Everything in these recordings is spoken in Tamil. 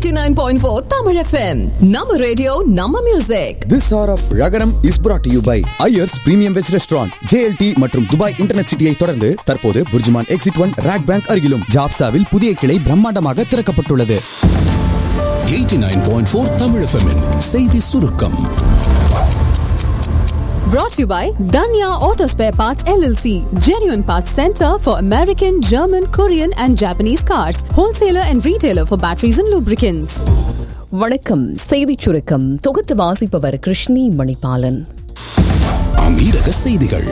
89.4 Tamil FM. Nama radio, Nama music. This hour of Ragaram is brought to you by Ayers Premium Veg Restaurant, JLT மற்றும் துபாய் இன்டர்நெட் சிட்டியை தொடர்ந்து தற்போது Burjuman exit one RAK bank அருகிலும் ஜாப்சாவில் புதிய கிளை பிரம்மாண்டமாக திறக்கப்பட்டுள்ளது 89.4 Tamil FM -இன் செய்தி சுருக்கம் Brought to you by Danya Auto Spare Parts LLC. Genuine Parts Center for American, German, Korean and Japanese cars. Wholesaler and retailer for batteries and lubricants. வணக்கம் செய்திச் சுருக்கம் தொகுத்து வாசிப்பவர் கிருஷ்ணி மணிபாலன் அமீரக செய்திகள்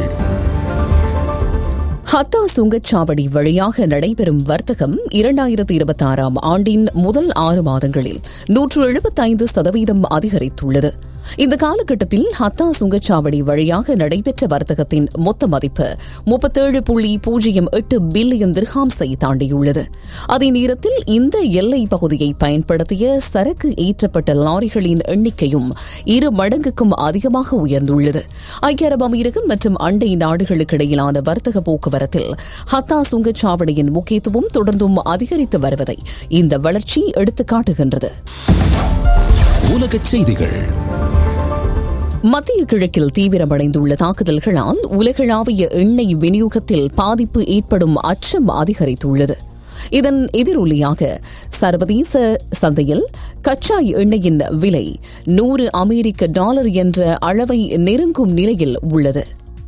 ஹத்தா சுங்கச்சாவடி வழியாக நடைபெறும் வர்த்தகம் இரண்டாயிரத்தி இருபத்தி ஆறாம் ஆண்டின் முதல் ஆறு மாதங்களில் நூற்று எழுபத்தைந்து சதவீதம் அதிகரித்துள்ளது இந்த காலகட்டத்தில் ஹத்தா சுங்கச்சாவடி வழியாக நடைபெற்ற வர்த்தகத்தின் மொத்த மதிப்பு முப்பத்தேழு புள்ளி பூஜ்ஜியம் எட்டு பில்லியன் திர்ஹாம்ஸை தாண்டியுள்ளது அதே நேரத்தில் இந்த எல்லை பகுதியை பயன்படுத்திய சரக்கு ஏற்றப்பட்ட லாரிகளின் எண்ணிக்கையும் இரு மடங்குக்கும் அதிகமாக உயர்ந்துள்ளது ஐக்கிய அரபு அமீரகம் மற்றும் அண்டை நாடுகளுக்கு இடையிலான வர்த்தக போக்குவரத்தில் ஹத்தா சுங்கச்சாவடியின் முக்கியத்துவம் தொடர்ந்தும் அதிகரித்து வருவதை இந்த வளர்ச்சி எடுத்துக்காட்டுகின்றது உலகச் செய்திகள் மத்திய கிழக்கில் தீவிரமடைந்துள்ள தாக்குதல்களால் உலகளாவிய எண்ணெய் விநியோகத்தில் பாதிப்பு ஏற்படும் அச்சம் அதிகரித்துள்ளது இதன் எதிரொலியாக சர்வதேச சந்தையில் கச்சா எண்ணெயின் விலை நூறு அமெரிக்க டாலர் என்ற அளவை நெருங்கும் நிலையில் உள்ளது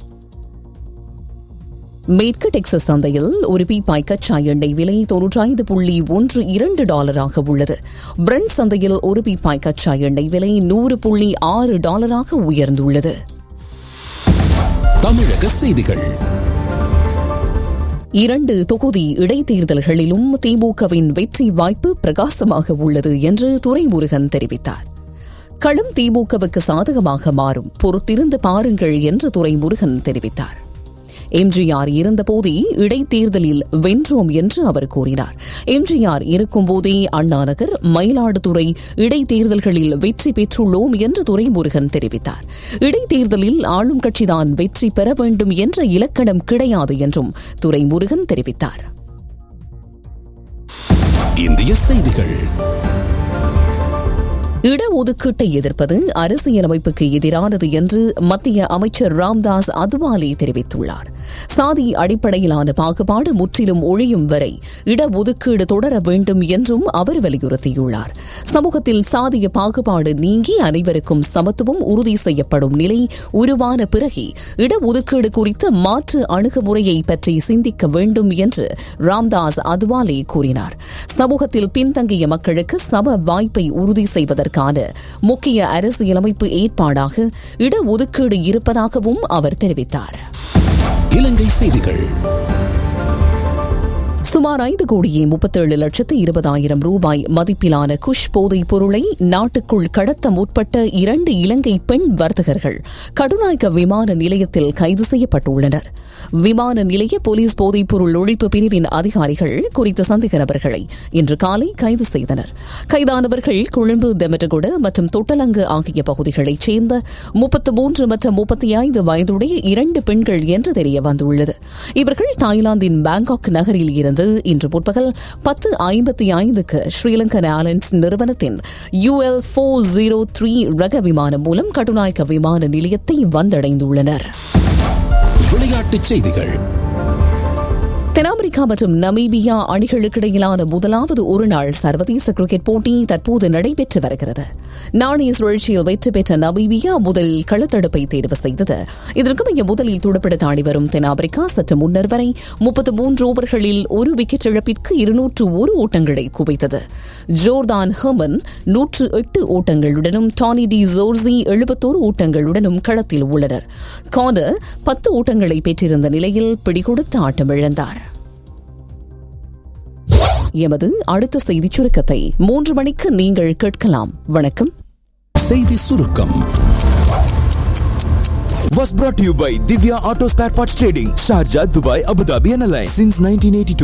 மேற்கு டெக்சஸ் சந்தையில் ஒரு பீப்பாய் கச்சா எண்ணெய் விலை தொன்னூற்றைந்து புள்ளி ஒன்று இரண்டு டாலராக உள்ளது பிரெண்ட் சந்தையில் ஒரு பீப்பாய் கச்சா எண்ணெய் விலை நூறு புள்ளி ஆறு டாலராக உயர்ந்துள்ளது தமிழக செய்திகள் இரண்டு தொகுதி இடைத்தேர்தல்களிலும் திமுகவின் வெற்றி வாய்ப்பு பிரகாசமாக உள்ளது என்று துரைமுருகன் தெரிவித்தார் களம் திமுகவுக்கு சாதகமாக மாறும் பொறுத்திருந்து பாருங்கள் என்று துரைமுருகன் தெரிவித்தார் எம்ஜிஆர் இருந்தபோதே இடைத்தேர்தலில் வென்றோம் என்று அவர் கூறினார் எம்ஜிஆர் இருக்கும்போதே அண்ணாநகர் மயிலாடுதுறை இடைத்தேர்தல்களில் வெற்றி பெற்றுள்ளோம் என்று துரைமுருகன் தெரிவித்தார் இடைத்தேர்தலில் ஆளும் கட்சிதான் வெற்றி பெற வேண்டும் என்ற இலக்கணம் கிடையாது என்றும் துரைமுருகன் தெரிவித்தார் இந்திய செய்திகள் இடஒதுக்கீட்டை எதிர்ப்பது அரசியலமைப்புக்கு எதிரானது என்று மத்திய அமைச்சர் ராம்தாஸ் அதுவாலே தெரிவித்துள்ளார் சாதி அடிப்படையிலான பாகுபாடு முற்றிலும் ஒழியும் வரை இடஒதுக்கீடு தொடர வேண்டும் என்றும் அவர் வலியுறுத்தியுள்ளார் சமூகத்தில் சாதிய பாகுபாடு நீங்கி அனைவருக்கும் சமத்துவம் உறுதி செய்யப்படும் நிலை உருவான பிறகே இடஒதுக்கீடு குறித்த மாற்று அணுகுமுறையை பற்றி சிந்திக்க வேண்டும் என்று ராம்தாஸ் அதுவாலே கூறினார் சமூகத்தில் பின்தங்கிய மக்களுக்கு சம வாய்ப்பை உறுதி செய்வதற்கு செய்வதற்கான முக்கிய அரசியலமைப்பு ஏற்பாடாக இடஒதுக்கீடு இருப்பதாகவும் அவர் தெரிவித்தார் இலங்கை செய்திகள் சுமார் ஐந்து கோடியே முப்பத்தேழு லட்சத்து இருபதாயிரம் ரூபாய் மதிப்பிலான குஷ் போதைப் பொருளை நாட்டுக்குள் கடத்த முற்பட்ட இரண்டு இலங்கை பெண் வர்த்தகர்கள் கடுநாயக்க விமான நிலையத்தில் கைது செய்யப்பட்டுள்ளனர் விமான நிலைய போலீஸ் போதைப் பொருள் ஒழிப்பு பிரிவின் அதிகாரிகள் குறித்த சந்தேக நபர்களை இன்று காலை கைது செய்தனர் கைதானவர்கள் கொழும்பு தெமட்டகுட மற்றும் தொட்டலங்கு ஆகிய பகுதிகளைச் சேர்ந்த முப்பத்து மூன்று மற்றும் முப்பத்தி ஐந்து வயதுடைய இரண்டு பெண்கள் என்று தெரிய வந்துள்ளது இவர்கள் தாய்லாந்தின் பேங்காக் நகரில் இருந்து இன்று முற்பகல் பத்து ஐம்பத்தி ஐந்துக்கு ஸ்ரீலங்கன் ஏர்லைன்ஸ் நிறுவனத்தின் யூஎல் போர் ஜீரோ த்ரீ ரக விமானம் மூலம் கடுநாயக்க விமான நிலையத்தை வந்தடைந்துள்ளனர் விளையாட்டுச் செய்திகள் தென்னாப்பிரிக்கா மற்றும் நமீபியா அணிகளுக்கு இடையிலான முதலாவது ஒருநாள் சர்வதேச கிரிக்கெட் போட்டி தற்போது நடைபெற்று வருகிறது நாணய சுழற்சியில் வெற்றி பெற்ற நமீபியா முதலில் களத்தடுப்பை தேர்வு செய்தது இதற்குமைய முதலில் துடுப்பிட ஆடி வரும் தென்னாப்பிரிக்கா சற்று முன்னர் வரை முப்பத்து மூன்று ஓவர்களில் ஒரு விக்கெட் இழப்பிற்கு இருநூற்று ஒரு ஓட்டங்களை குவித்தது ஜோர்தான் ஹெமன் நூற்று எட்டு ஓட்டங்களுடனும் டானி டி ஜோர்சி எழுபத்தோரு ஓட்டங்களுடனும் களத்தில் உள்ளனர் கார்னர் பத்து ஓட்டங்களை பெற்றிருந்த நிலையில் பிடிகொடுத்து ஆட்டமிழந்தார் எமது அடுத்த செய்திச் சுருக்கத்தை மூன்று மணிக்கு நீங்கள் கேட்கலாம் வணக்கம் செய்தி சுருக்கம் Was brought to you by Divya Auto Spare Parts Trading, Sharjah, Dubai, Abu Dhabi and Alliance since 1982.